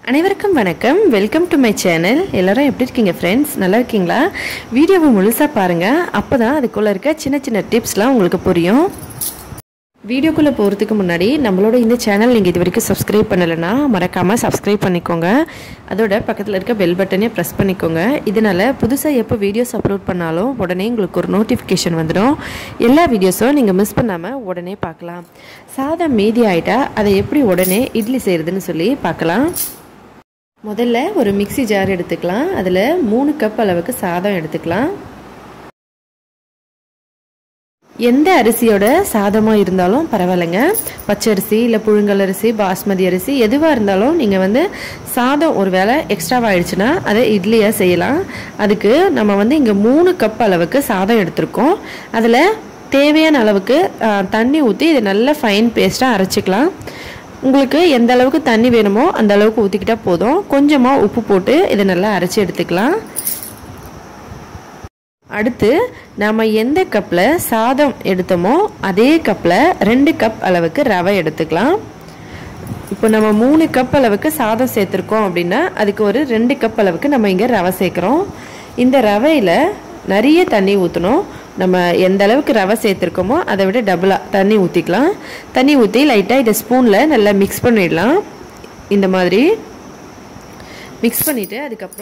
அனைவருக்கும் வணக்கம் welcome to my channel எல்லாரும் எப்படி இருக்கீங்க ஃப்ரெண்ட்ஸ் நல்லா இருக்கீங்களா வீடியோவை முழுசாக பாருங்கள் அப்போ தான் அதுக்குள்ளே இருக்க சின்ன சின்ன டிப்ஸ்லாம் உங்களுக்கு புரியும் வீடியோக்குள்ளே போகிறதுக்கு முன்னாடி நம்மளோட இந்த சேனல் நீங்கள் இது வரைக்கும் சப்ஸ்கிரைப் பண்ணலைன்னா மறக்காமல் சப்ஸ்கிரைப் பண்ணிக்கோங்க அதோட பக்கத்தில் இருக்க பெல் பட்டனே ப்ரெஸ் பண்ணிக்கோங்க இதனால் புதுசாக எப்போ வீடியோஸ் அப்லோட் பண்ணாலும் உடனே உங்களுக்கு ஒரு நோட்டிஃபிகேஷன் வந்துடும் எல்லா வீடியோஸும் நீங்கள் மிஸ் பண்ணாமல் உடனே பார்க்கலாம் சாதம் மீதி ஆயிட்டா அதை எப்படி உடனே இட்லி செய்கிறதுன்னு சொல்லி பார்க்கலாம் முதல்ல ஒரு மிக்சி ஜார் எடுத்துக்கலாம் அதில் மூணு கப் அளவுக்கு சாதம் எடுத்துக்கலாம் எந்த அரிசியோட சாதமாக இருந்தாலும் பரவாயில்லைங்க பச்சரிசி இல்லை புழுங்கல் அரிசி பாஸ்மதி அரிசி எதுவாக இருந்தாலும் நீங்கள் வந்து சாதம் ஒரு வேளை எக்ஸ்ட்ராவாகிடுச்சுன்னா அதை இட்லியாக செய்யலாம் அதுக்கு நம்ம வந்து இங்கே மூணு கப் அளவுக்கு சாதம் எடுத்திருக்கோம் அதில் தேவையான அளவுக்கு தண்ணி ஊற்றி இதை நல்லா ஃபைன் பேஸ்ட்டாக அரைச்சிக்கலாம் உங்களுக்கு எந்த அளவுக்கு தண்ணி வேணுமோ அந்த அளவுக்கு ஊற்றிக்கிட்டால் போதும் கொஞ்சமாக உப்பு போட்டு இதை நல்லா அரைச்சி எடுத்துக்கலாம் அடுத்து நம்ம எந்த கப்பில் சாதம் எடுத்தோமோ அதே கப்பில் ரெண்டு கப் அளவுக்கு ரவை எடுத்துக்கலாம் இப்போ நம்ம மூணு கப் அளவுக்கு சாதம் சேர்த்துருக்கோம் அப்படின்னா அதுக்கு ஒரு ரெண்டு கப் அளவுக்கு நம்ம இங்கே ரவை சேர்க்குறோம் இந்த ரவையில் நிறைய தண்ணி ஊற்றணும் நம்ம எந்த அளவுக்கு ரவை சேர்த்துருக்கோமோ அதை விட டபுளாக தண்ணி ஊற்றிக்கலாம் தண்ணி ஊற்றி லைட்டாக இதை ஸ்பூனில் நல்லா மிக்ஸ் பண்ணிடலாம் இந்த மாதிரி மிக்ஸ் பண்ணிவிட்டு அதுக்கப்புறம்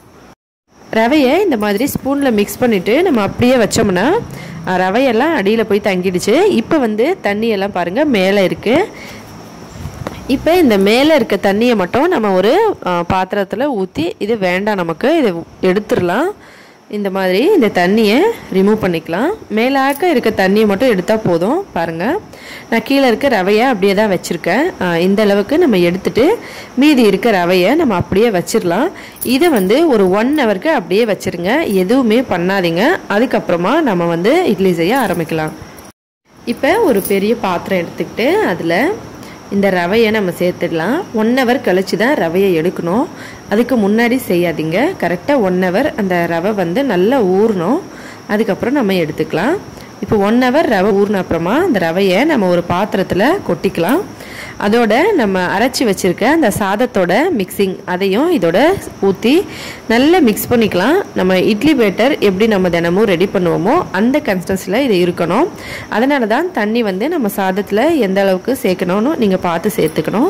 ரவையை இந்த மாதிரி ஸ்பூனில் மிக்ஸ் பண்ணிவிட்டு நம்ம அப்படியே வச்சோம்னா ரவையெல்லாம் அடியில் போய் தங்கிடுச்சு இப்போ வந்து தண்ணியெல்லாம் பாருங்கள் மேலே இருக்குது இப்போ இந்த மேலே இருக்க தண்ணியை மட்டும் நம்ம ஒரு பாத்திரத்தில் ஊற்றி இது வேண்டாம் நமக்கு இதை எடுத்துடலாம் இந்த மாதிரி இந்த தண்ணியை ரிமூவ் பண்ணிக்கலாம் மேலாக்க இருக்க தண்ணியை மட்டும் எடுத்தால் போதும் பாருங்கள் நான் கீழே இருக்க ரவையை அப்படியே தான் வச்சுருக்கேன் இந்த அளவுக்கு நம்ம எடுத்துட்டு மீதி இருக்க ரவையை நம்ம அப்படியே வச்சிடலாம் இதை வந்து ஒரு ஒன் ஹவருக்கு அப்படியே வச்சுருங்க எதுவுமே பண்ணாதீங்க அதுக்கப்புறமா நம்ம வந்து இட்லி செய்ய ஆரம்பிக்கலாம் இப்போ ஒரு பெரிய பாத்திரம் எடுத்துக்கிட்டு அதில் இந்த ரவையை நம்ம சேர்த்துடலாம் ஒன் ஹவர் கழித்து தான் ரவையை எடுக்கணும் அதுக்கு முன்னாடி செய்யாதீங்க கரெக்டாக ஒன் ஹவர் அந்த ரவை வந்து நல்லா ஊறணும் அதுக்கப்புறம் நம்ம எடுத்துக்கலாம் இப்போ ஒன் ஹவர் ரவை ஊறின அப்புறமா அந்த ரவையை நம்ம ஒரு பாத்திரத்தில் கொட்டிக்கலாம் அதோட நம்ம அரைச்சி வச்சுருக்க அந்த சாதத்தோட மிக்சிங் அதையும் இதோட ஊற்றி நல்லா மிக்ஸ் பண்ணிக்கலாம் நம்ம இட்லி பேட்டர் எப்படி நம்ம தினமும் ரெடி பண்ணுவோமோ அந்த கன்சிஸ்டன்சியில் இது இருக்கணும் அதனால தான் தண்ணி வந்து நம்ம சாதத்தில் எந்த அளவுக்கு சேர்க்கணும்னு நீங்கள் பார்த்து சேர்த்துக்கணும்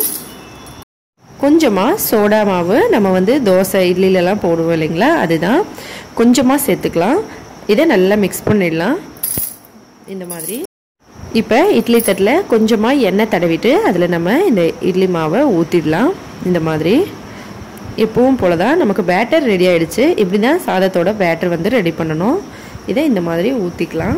கொஞ்சமாக சோடா மாவு நம்ம வந்து தோசை இட்லிலலாம் போடுவோம் இல்லைங்களா அதுதான் கொஞ்சமாக சேர்த்துக்கலாம் இதை நல்லா மிக்ஸ் பண்ணிடலாம் இந்த மாதிரி இப்போ இட்லி தட்டில் கொஞ்சமாக எண்ணெய் தடவிட்டு அதில் நம்ம இந்த இட்லி மாவை ஊற்றிடலாம் இந்த மாதிரி எப்பவும் போல தான் நமக்கு பேட்டர் ரெடி ஆகிடுச்சு இப்படி தான் சாதத்தோட பேட்டர் வந்து ரெடி பண்ணணும் இதை இந்த மாதிரி ஊற்றிக்கலாம்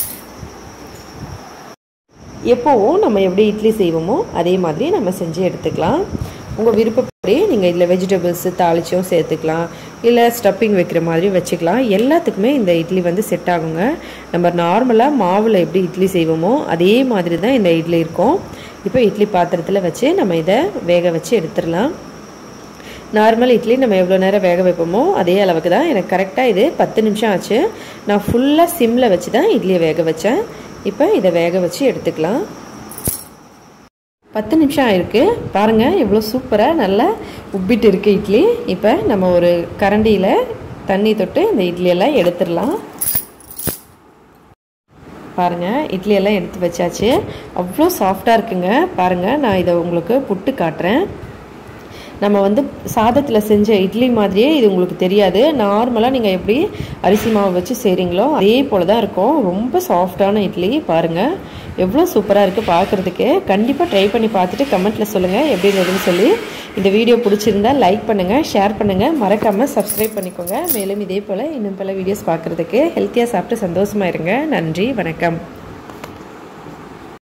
எப்போவும் நம்ம எப்படி இட்லி செய்வோமோ அதே மாதிரி நம்ம செஞ்சு எடுத்துக்கலாம் உங்கள் விருப்பப்படி நீங்கள் இதில் வெஜிடபிள்ஸ் தாளிச்சும் சேர்த்துக்கலாம் இல்லை ஸ்டப்பிங் வைக்கிற மாதிரி வச்சுக்கலாம் எல்லாத்துக்குமே இந்த இட்லி வந்து செட் ஆகுங்க நம்ம நார்மலாக மாவில் எப்படி இட்லி செய்வோமோ அதே மாதிரி தான் இந்த இட்லி இருக்கும் இப்போ இட்லி பாத்திரத்தில் வச்சு நம்ம இதை வேக வச்சு எடுத்துடலாம் நார்மல் இட்லி நம்ம எவ்வளோ நேரம் வேக வைப்போமோ அதே அளவுக்கு தான் எனக்கு கரெக்டாக இது பத்து நிமிஷம் ஆச்சு நான் ஃபுல்லாக சிம்மில் வச்சு தான் இட்லியை வேக வச்சேன் இப்போ இதை வேக வச்சு எடுத்துக்கலாம் பத்து நிமிஷம் ஆயிருக்கு பாருங்கள் எவ்வளோ சூப்பராக நல்லா உப்பிட்டு இருக்குது இட்லி இப்போ நம்ம ஒரு கரண்டியில் தண்ணி தொட்டு இந்த இட்லியெல்லாம் எடுத்துடலாம் பாருங்கள் இட்லியெல்லாம் எடுத்து வச்சாச்சு அவ்வளோ சாஃப்டாக இருக்குங்க பாருங்கள் நான் இதை உங்களுக்கு புட்டு காட்டுறேன் நம்ம வந்து சாதத்தில் செஞ்ச இட்லி மாதிரியே இது உங்களுக்கு தெரியாது நார்மலாக நீங்கள் எப்படி அரிசி மாவு வச்சு செய்கிறீங்களோ அதே போல் தான் இருக்கும் ரொம்ப சாஃப்டான இட்லி பாருங்கள் எவ்வளோ சூப்பராக இருக்குது பார்க்குறதுக்கு கண்டிப்பாக ட்ரை பண்ணி பார்த்துட்டு கமெண்ட்டில் சொல்லுங்கள் எப்படி இருந்ததுன்னு சொல்லி இந்த வீடியோ பிடிச்சிருந்தா லைக் பண்ணுங்கள் ஷேர் பண்ணுங்கள் மறக்காமல் சப்ஸ்கிரைப் பண்ணிக்கோங்க மேலும் இதே போல் இன்னும் பல வீடியோஸ் பார்க்குறதுக்கு ஹெல்த்தியாக சாப்பிட்டு சந்தோஷமாக இருங்க நன்றி வணக்கம்